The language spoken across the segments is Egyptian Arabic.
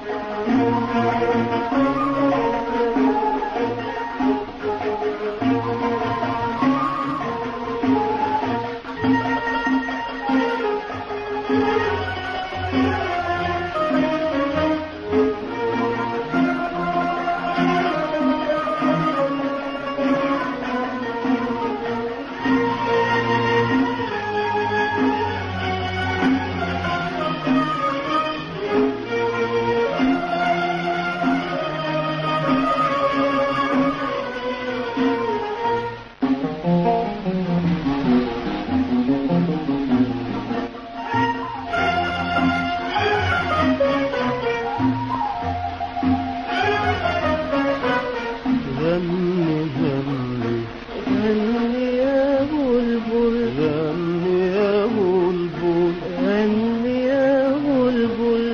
غني غني غني يا بلبل غني يا بلبل غني يا بلبل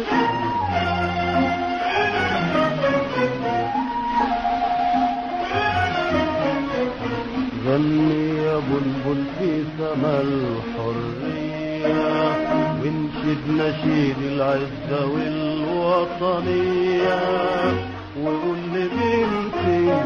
غني يا بلبل في سما الحرية وانشد نشيد العزة والوطنية وقول لبنت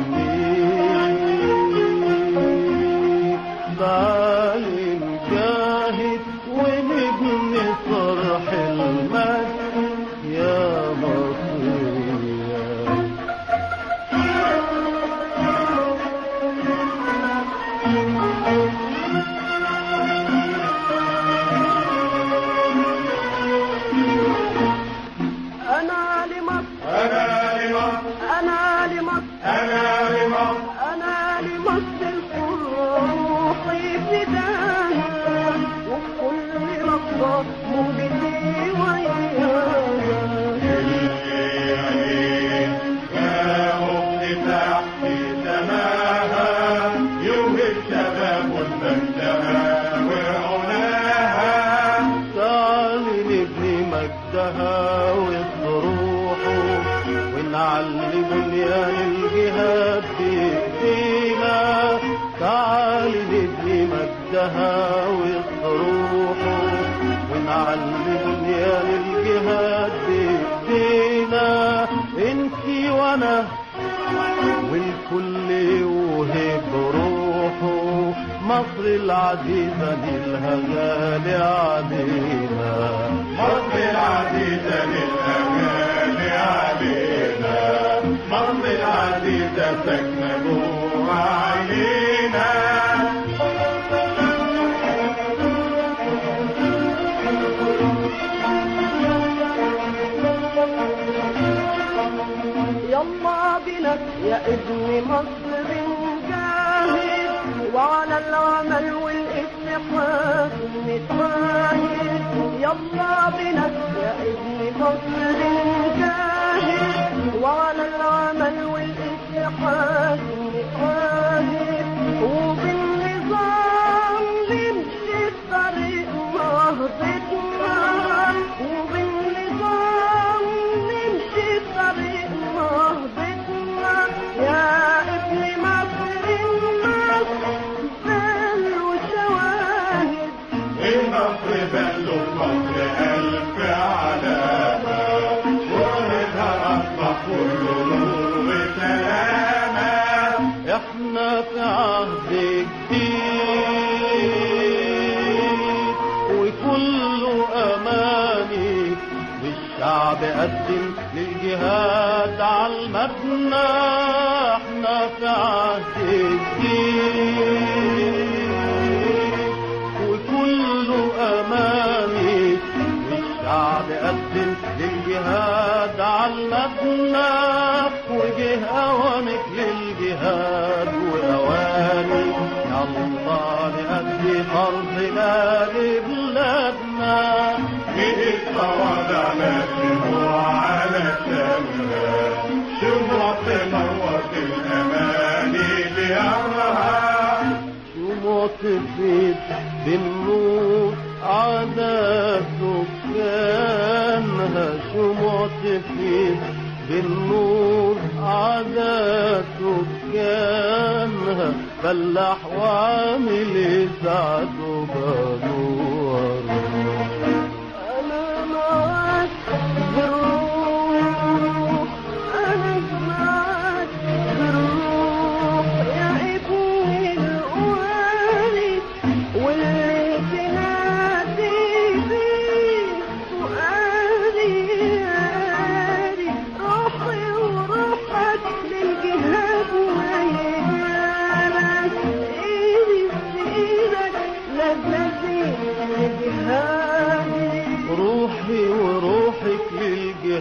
النيل تعالي نجاهد ونبني صرح المجد يا مصرية أنا لمصر أنا لمصر أنا لمصر أنا لمصر أنا لمصر الحرة روحي فداها وكل لحظة موجتي وياها الليالي يا أختي تحت سماها يوهب شباب مجدها وعناها تعالي نبني مجدها ويصروحه ونعلي بنيان الجهاد بإيدينا تعالي نبني مجدها ويصروحه ونعلي بنيان الجهاد بإيدينا انتي وانا والكل يوهب روحه مصر العزيزة نيلها غالي علينا مصر العزيزة للأغاني علينا مصر العزيزة سكنة جوه عينينا يلا بنا يا ابن مصر نجاهد وعلى العمل والاتحاد نتواهد يلا بنا يا ابن مصر نجاهد وعلى العمل والاتحاد نتواهد وبالنظام نمشي في طريق نهضتنا وبالنظام نمشي في طريق نهضتنا يا ابن مصر الناس بلوا شواهد النصر بلوا مصر ألف علامة وردها أصبح كله نور وسلامة احنا في عهد جديد وكله اماني والشعب قدم للجهاد على المبنى احنا في عهد جديد وكله اماني والشعب قدم للجهاد على المبنى وجه اوامك للجهاد واواني يلا نأدي فرضنا لبلادنا من الصوابع مشموع على الشمال شموع تنور الأماني بأمرها شموع تفيد بالنور عدد سكانها شموع تفيد بالنور عدد سكانها فلاح وعامل يسعد وبنور أنا معاك بالروح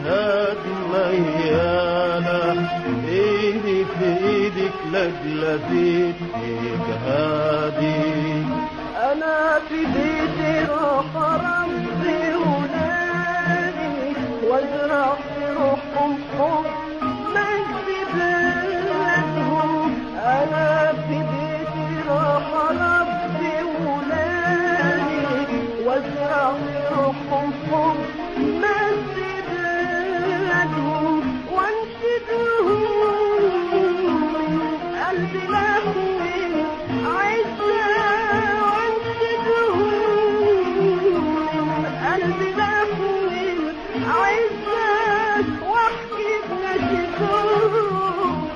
الجهاد ميالة ايدي في ايدك لجلتي في جهادي أنا في بيتي راح أربي ولادي وأزرع في روحهم حب مجد بلادهم أنا في بيتي راح أربي ولادي وأزرع في روحهم حب مجد بلادهم وانشد لهم قلبي لهم عزة وانشد لهم قلبي لهم عزة واحكي بنشدهم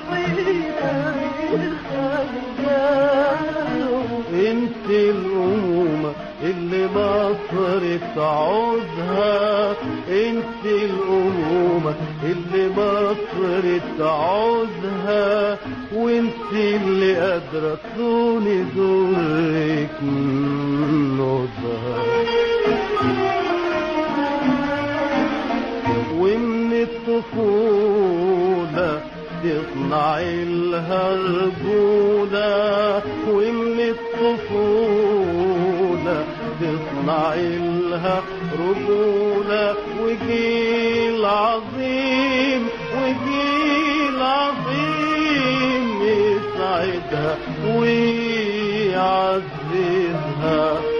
انت الأمومة اللي مصر تعوزها انت الأمومة اللي مصر تعوزها وانت اللي قادرة تكوني دورك نوزها ومن الطفولة تصنعي لها رجولة ومن الطفولة تصنعي لها رجولة وجيل عظيم وجيل عظيم يسعدها ويعززها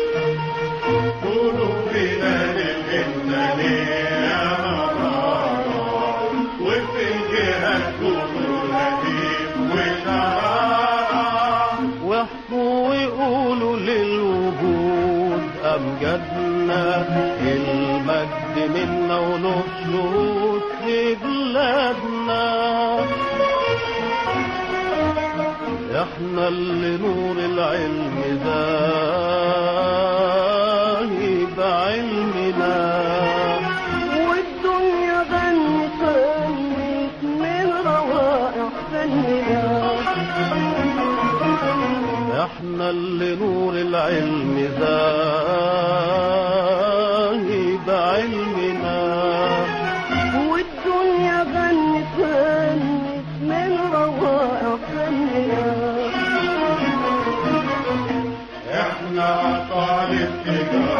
قلوبنا للإنسانية مرارة وفي الجهاد كل هديف وشرارة واحكوا وقولوا للوجود أمجدنا المجد منا وله شهود في بلادنا احنا اللي نور العلم زاهي بعلمنا والدنيا غنت غنت من روائع فننا احنا اللي نور العلم زاهي بعلمنا والدنيا غنت غنت من روائع فننا احنا طالب تجارة